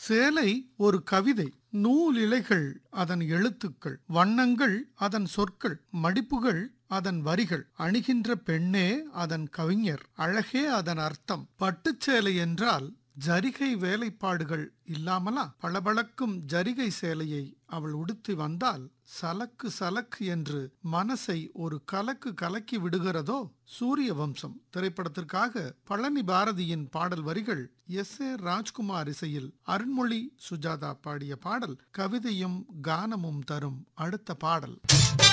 சேலை ஒரு கவிதை நூல் இழைகள் அதன் எழுத்துக்கள் வண்ணங்கள் அதன் சொற்கள் மடிப்புகள் அதன் வரிகள் அணிகின்ற பெண்ணே அதன் கவிஞர் அழகே அதன் அர்த்தம் பட்டுச்சேலை என்றால் ஜரிகை வேலைப்பாடுகள் இல்லாமலா பளபளக்கும் ஜரிகை சேலையை அவள் உடுத்தி வந்தால் சலக்கு சலக்கு என்று மனசை ஒரு கலக்கு கலக்கி விடுகிறதோ சூரிய வம்சம் திரைப்படத்திற்காக பழனி பாரதியின் பாடல் வரிகள் எஸ் ஏ ராஜ்குமார் இசையில் அருண்மொழி சுஜாதா பாடிய பாடல் கவிதையும் கானமும் தரும் அடுத்த பாடல்